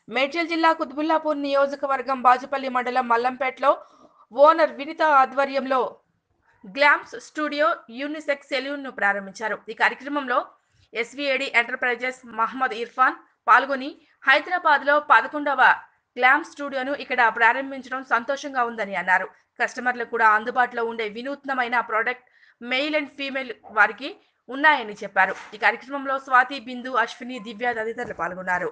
మేడ్చల్ జిల్లా కుత్బుల్లాపూర్ నియోజకవర్గం బాజుపల్లి మండలం మల్లంపేటలో ఓనర్ వినిత ఆధ్వర్యంలో గ్లామ్స్ స్టూడియో యూనిసెక్స్ సెలూన్ ను ప్రారంభించారు ఈ కార్యక్రమంలో ఎస్విఏడి ఎంటర్ప్రైజెస్ మహమ్మద్ ఇర్ఫాన్ పాల్గొని హైదరాబాద్ లో పదకొండవ గ్లామ్ స్టూడియోను ఇక్కడ ప్రారంభించడం సంతోషంగా ఉందని అన్నారు కస్టమర్లకు కూడా అందుబాటులో ఉండే వినూత్నమైన ప్రోడక్ట్ మెయిల్ అండ్ ఫీమేల్ వారికి ఉన్నాయని చెప్పారు ఈ కార్యక్రమంలో స్వాతి బిందు అశ్విని దివ్య తదితరులు పాల్గొన్నారు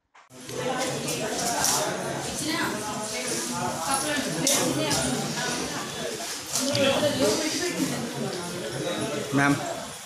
మ్యామ్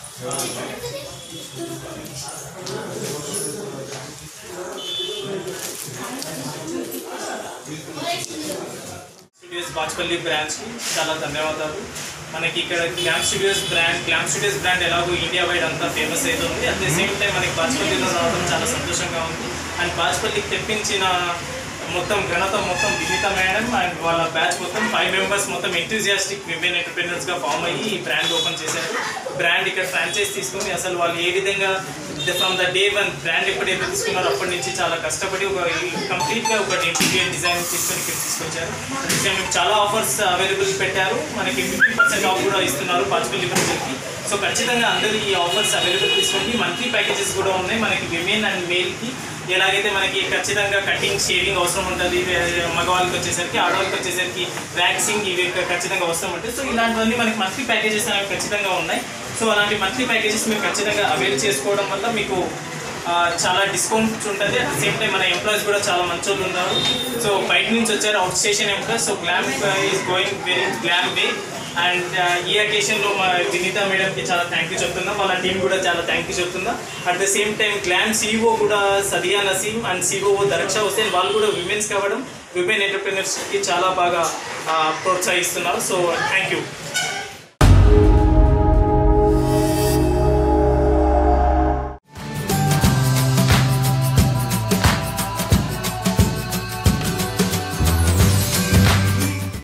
స్టూడియోస్ బాచ్పల్లి బ్రాంచ్కి చాలా ధన్యవాదాలు మనకి ఇక్కడ Glam Studios brand Glam Studios brand ఎలాగో ఇండియా వైడ్ అంతా ఫేమస్ అవుతుంది అట్ ద సేమ్ టైం మనకి బాచ్పల్లిలో రావడం చాలా సంతోషంగా ఉంది అండ్ బాచ్పల్లికి తెప్పించిన మొత్తం ఘనత మొత్తం వినిత మేడం అండ్ వాళ్ళ బ్యాచ్ మొత్తం ఫైవ్ మెంబర్స్ మొత్తం ఎంతూజియాస్టిక్ విమెన్ ఎంటర్ప్రీనర్స్గా ఫామ్ అయ్యి ఈ బ్రాండ్ ఓపెన్ చేశారు బ్రాండ్ ఇక్కడ ఫ్రాంచైజ్ తీసుకొని అసలు వాళ్ళు ఏ విధంగా from the day one brand ఎప్పుడైతే తీసుకున్నారో అప్పటి నుంచి చాలా కష్టపడి ఒక కంప్లీట్గా ఒక ఇంటీరియర్ డిజైన్ తీసుకొని ఇక్కడ తీసుకొచ్చారు అందుకే మీకు చాలా ఆఫర్స్ అవైలబుల్ పెట్టారు మనకి ఫిఫ్టీ పర్సెంట్ ఆఫ్ కూడా ఇస్తున్నారు పాచిపల్లి ప్రజలకి సో ఖచ్చితంగా అందరూ ఈ ఆఫర్స్ అవైలబుల్ తీసుకోండి మంత్లీ ప్యాకేజెస్ కూడా ఉన్నాయి మనకి విమెన్ అండ్ మేల్కి ఎలాగైతే మనకి ఖచ్చితంగా కటింగ్ షేవింగ్ అవసరం ఉంటుంది మగవాళ్ళకి వచ్చేసరికి ఆడవాళ్ళకి వచ్చేసరికి వ్యాక్సింగ్ ఇవి ఖచ్చితంగా అవసరం ఉంటుంది సో ఇలాంటివన్నీ మనకి మంత్లీ ప్యాకేజెస్ అనేవి ఖచ్చితంగా ఉన్నాయి సో అలాంటి మంత్లీ ప్యాకేజెస్ మీరు ఖచ్చితంగా అవైల్ చేసుకోవడం వల్ల మీకు ఆ, చాలా డిస్కౌంట్స్ ఉంటుంది అట్ ద సేమ్ టైం మన ఎంప్లాయీస్ కూడా చాలా మంచి వాళ్ళు ఉన్నారు సో బయట నుంచి వచ్చారు out station employees so Glam is going very glam way and ఈ అకేషన్లో మా వినీత మేడంకి చాలా థ్యాంక్ యూ చెప్తున్నా వాళ్ళ టీం కూడా చాలా థ్యాంక్ యూ చెప్తున్నా at the same time Glam CEO కూడా సదియా నసీం అండ్ సీఈఓ దరక్షా హుసేన్ వాళ్ళు కూడా విమెన్స్ కావడం విమెన్ ఎంటర్ప్రినర్స్కి చాలా బాగా ఆ, ప్రోత్సహిస్తున్నారు సో థ్యాంక్ యూ